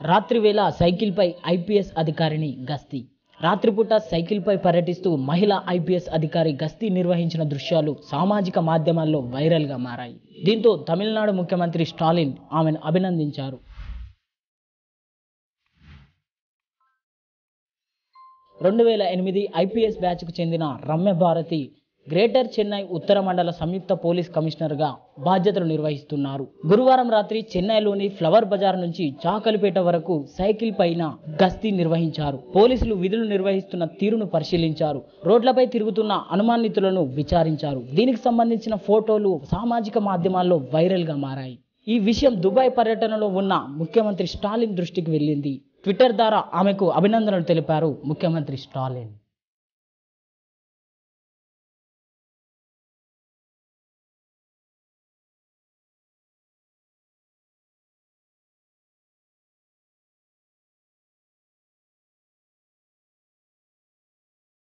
రాత్రివేళ సైకిల్పై ఐపీఎస్ అధికారిని గస్తీ రాత్రిపూట సైకిల్పై పర్యటిస్తూ మహిళా ఐపీఎస్ అధికారి గస్తీ నిర్వహించిన దృశ్యాలు సామాజిక మాధ్యమాల్లో వైరల్గా మారాయి దీంతో తమిళనాడు ముఖ్యమంత్రి స్టాలిన్ ఆమెను అభినందించారు రెండు వేల ఎనిమిది ఐపీఎస్ బ్యాచ్కు చెందిన రమ్య భారతి గ్రేటర్ చెన్నై ఉత్తర మండల సంయుక్త పోలీస్ కమిషనర్గా బాధ్యతలు నిర్వహిస్తున్నారు గురువారం రాత్రి చెన్నైలోని ఫ్లవర్ బజార్ నుంచి చాకలిపేట వరకు సైకిల్ పైన గస్తీ నిర్వహించారు పోలీసులు విధులు నిర్వహిస్తున్న తీరును పరిశీలించారు రోడ్లపై తిరుగుతున్న అనుమానితులను విచారించారు దీనికి సంబంధించిన ఫోటోలు సామాజిక మాధ్యమాల్లో వైరల్గా మారాయి ఈ విషయం దుబాయ్ పర్యటనలో ఉన్న ముఖ్యమంత్రి స్టాలిన్ దృష్టికి వెళ్ళింది ట్విట్టర్ ద్వారా ఆమెకు అభినందనలు తెలిపారు ముఖ్యమంత్రి స్టాలిన్